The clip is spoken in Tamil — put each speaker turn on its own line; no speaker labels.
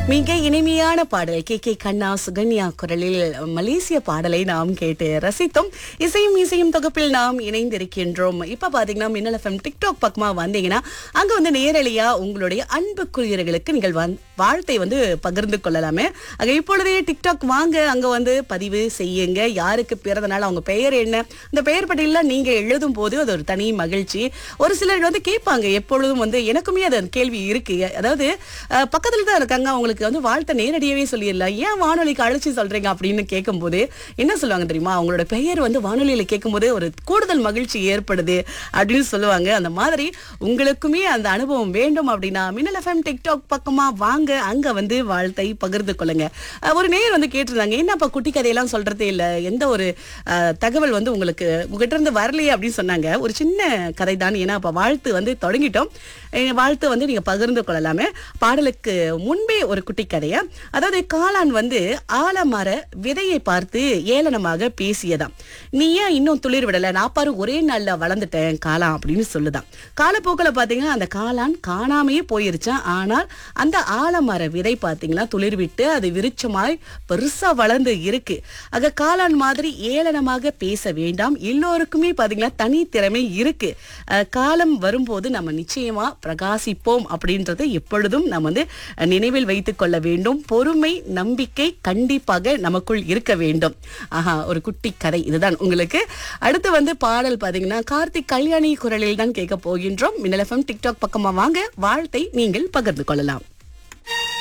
மிக இனிமையான பாடல் கே கே கண்ணா சுகன்யா குரலில் மலேசிய பாடலை நாம் கேட்டு ரசித்தோம் இசையும் இசையும் தொகுப்பில் நாம் இணைந்திருக்கின்றோம் இப்ப பாத்தீங்கன்னா மின்னல் எஃப்எம் டிக்டாக் பக்கமா வந்தீங்கன்னா அங்க வந்து நேரடியா உங்களுடைய அன்புக்குரியர்களுக்கு நீங்கள் வந்து வாழ்த்தை வந்து பகிர்ந்து கொள்ளலாமே அங்க இப்பொழுதே டிக்டாக் வாங்க அங்க வந்து பதிவு செய்யுங்க யாருக்கு பிறந்த நாள் அவங்க பெயர் என்ன இந்த பெயர் பட்டியலாம் நீங்க எழுதும் போது அது ஒரு தனி மகிழ்ச்சி ஒரு சிலர் வந்து கேட்பாங்க எப்பொழுதும் வந்து எனக்குமே அது அந்த கேள்வி இருக்கு அதாவது அஹ், பக்கத்துல தான் இருக்காங்க அவங்களுக்கு வந்து வாழ்த்தை நேரடியாவே சொல்லிடலாம் ஏன் வானொலிக்கு அழைச்சி சொல்றீங்க அப்படின்னு கேட்கும்போது என்ன சொல்லுவாங்க தெரியுமா அவங்களோட பெயர் வந்து வானொலியில கேட்கும்போது ஒரு கூடுதல் மகிழ்ச்சி ஏற்படுது அப்படின்னு சொல்லுவாங்க அந்த மாதிரி உங்களுக்குமே அந்த அனுபவம் வேண்டும் அப்படின்னா மின்னல் எஃப்எம் டிக்டாக் பக்கமா வாங்க அங்க வந்து வாழ்த்தை பகிர்ந்து கொள்ளுங்க அஹ், ஒரு நேயர் வந்து கேட்டிருந்தாங்க என்னப்பா குட்டி கதையெல்லாம் சொல்றதே இல்ல எந்த ஒரு அஹ், தகவல் வந்து உங்களுக்கு உங்ககிட்ட இருந்து வரலையே அப்படின்னு சொன்னாங்க ஒரு சின்ன கதை தான் ஏன்னா அப்ப வாழ்த்து வந்து தொடங்கிட்டோம் அஹ், வாழ்த்து வந்து நீங்க பகிர்ந்து கொள்ளலாமே பாடலுக்கு முன்பே ஒரு குட்டி கதையா அதாவது காளான் வந்து ஆலமர விதையை பார்த்து ஏளனமாக பேசியதாம் நீ ஏன் இன்னும் துளிர் விடல நான் பாரு ஒரே நாள்ல வளர்ந்துட்டேன் காளான் அப்படின்னு சொல்லுதாம் காலப்போக்கில் பாத்தீங்கன்னா அந்த காளான் காணாமையே போயிருச்சான் ஆனால் அந்த ஆலமர விதை பாத்தீங்கன்னா துளிர் விட்டு அது விருட்சமாய் பெருசா வளர்ந்து இருக்கு ஆக காளான் மாதிரி ஏளனமாக பேச வேண்டாம் எல்லோருக்குமே பாத்தீங்கன்னா தனி திறமை இருக்கு அஹ் காலம் வரும்போது நம்ம நிச்சயமா பிரகாசிப்போம் அப்படின்றத எப்பொழுதும் நம்ம வந்து நினைவில் வைத்துக் கொள்ள வேண்டும் பொறுமை நம்பிக்கை கண்டிப்பாக நமக்குள் இருக்க வேண்டும் ஆஹா ஒரு குட்டி கதை இதுதான் உங்களுக்கு அடுத்து வந்து பாடல் பாத்தீங்கன்னா கார்த்திக் கல்யாணி குரலில் தான் கேட்க போகின்றோம் மின்னல் எஃப்எம் டிக்டாக் பக்கமா வாங்க வாழ்த்தை நீங்கள் பகிர்ந்து கொள்ளலாம்